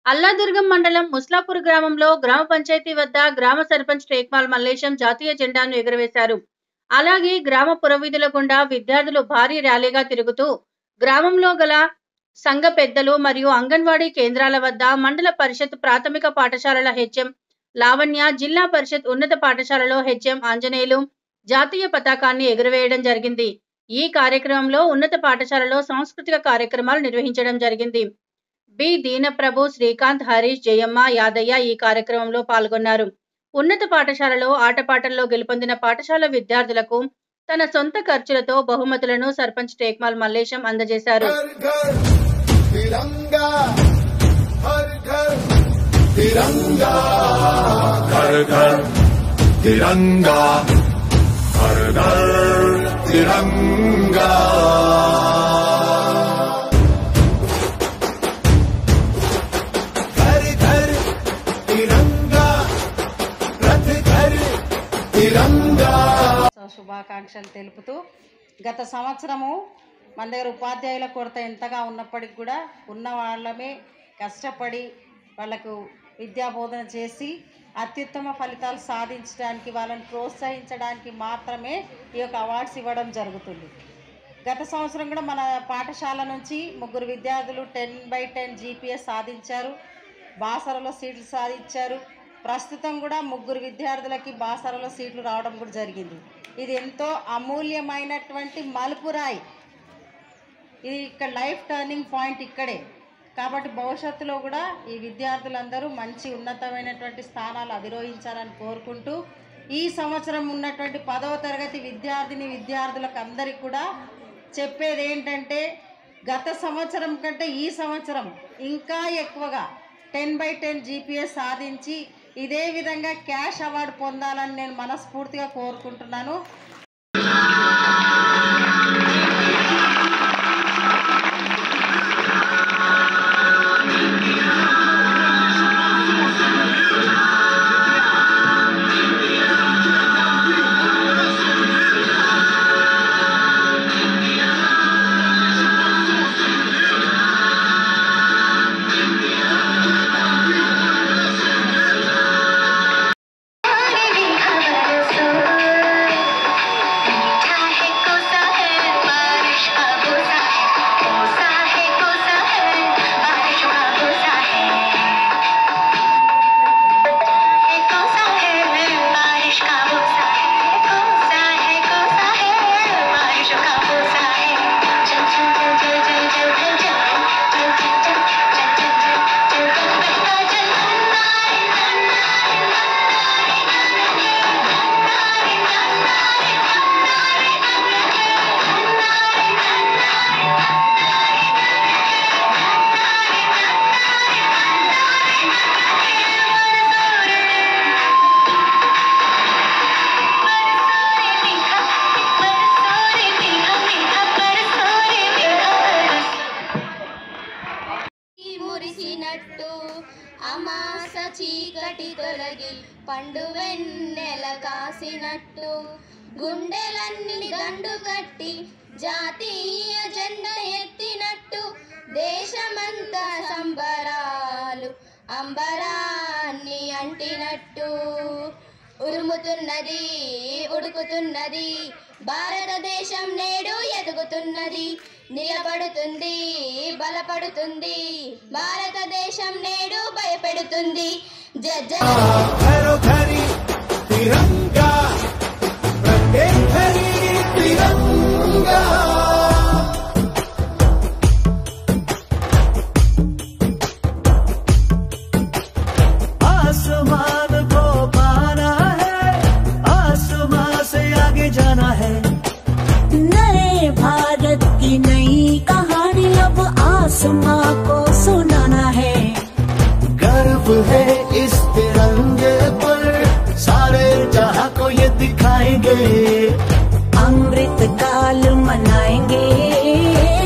అల్లాదుర్గం మండలం ముస్లాపూర్ గ్రామంలో గ్రామ పంచాయతీ వద్ద గ్రామ సర్పంచ్ టేక్మాల్ మల్లేశం జాతీయ జెండాను ఎగురవేశారు అలాగే గ్రామ పురవీధుల గుండా విద్యార్థులు భారీ ర్యాలీగా తిరుగుతూ గ్రామంలో గల సంఘ పెద్దలు మరియు అంగన్వాడీ కేంద్రాల వద్ద మండల పరిషత్ ప్రాథమిక పాఠశాలల హెచ్ఎం లావణ్య జిల్లా పరిషత్ ఉన్నత పాఠశాలలో హెచ్ఎం ఆంజనేయులు జాతీయ పతాకాన్ని ఎగురవేయడం జరిగింది ఈ కార్యక్రమంలో ఉన్నత పాఠశాలలో సాంస్కృతిక కార్యక్రమాలు నిర్వహించడం జరిగింది బి దీనప్రభు శ్రీకాంత్ హరీష్ జయమ్మ యాదయ్య ఈ కార్యక్రమంలో పాల్గొన్నారు ఉన్నత పాఠశాలలో ఆటపాటల్లో గెలుపొందిన పాఠశాల విద్యార్థులకు తన సొంత ఖర్చులతో బహుమతులను సర్పంచ్ టేక్మాల్ మల్లేశం అందజేశారు हर घर तिरंगा हर घर तिरंगा हर घर तिरंगा घर घर तिरंगा रथ घर तिरंगा సో శుభాకాంక్షలు తెలుపుతూ గత సంవత్సరము మన దగ్గర ఉపాధ్యాయుల కొరత ఎంతగా ఉన్నప్పటికి కూడా ఉన్న వాళ్ళమే కష్టపడి వాళ్ళకు విద్యాబోధన చేసి అత్యుత్తమ ఫలితాలు సాధించడానికి వాళ్ళని ప్రోత్సహించడానికి మాత్రమే ఈ యొక్క అవార్డ్స్ ఇవ్వడం జరుగుతుంది గత సంవత్సరం కూడా మన పాఠశాల నుంచి ముగ్గురు విద్యార్థులు టెన్ బై టెన్ జీపీఎస్ సాధించారు బాసరలో సీట్లు సాధించారు ప్రస్తుతం కూడా ముగ్గురు విద్యార్థులకి బాసరలో సీట్లు రావడం కూడా జరిగింది ఇది ఎంతో అమూల్యమైనటువంటి మలుపురాయి ఇది ఇక్కడ లైఫ్ టర్నింగ్ పాయింట్ ఇక్కడే కాబట్టి భవిష్యత్తులో కూడా ఈ విద్యార్థులందరూ మంచి ఉన్నతమైనటువంటి స్థానాలు అధిరోహించాలని కోరుకుంటూ ఈ సంవత్సరం ఉన్నటువంటి పదవ తరగతి విద్యార్థిని విద్యార్థులకు అందరికీ కూడా చెప్పేది ఏంటంటే గత సంవత్సరం కంటే ఈ సంవత్సరం ఇంకా ఎక్కువగా టెన్ బై టెన్ జీపీఎస్ సాధించి ఇదే విధంగా క్యాష్ అవార్డు పొందాలని నేను మనస్ఫూర్తిగా కోరుకుంటున్నాను మురిసినట్టు అమాస చీకటి తొలగి పండు వెన్నెల కాసినట్టు గుండెలన్నీ దండు కట్టి జాతీయ జెండా ఎత్తినట్టు దేశమంతా సంబరాలు అంబరాన్ని అంటినట్టు ఉరుముతున్నది ఉడుకుతున్నది భారతదేశం నేడు ఎదుగుతున్నది నిలబడుతుంది బలపడుతుంది భారతదేశం నేడు భయపెడుతుంది జడ్జ घरो घरी तिरंगा प्रत्येक घरी तिरंगा आसमान को पाना है आसमान से आगे जाना है नए भारत की नई कहानी अब आसमां को सुनाना है गर्व है इस तिरंगे पर सारे जहां को ये दिखाएंगे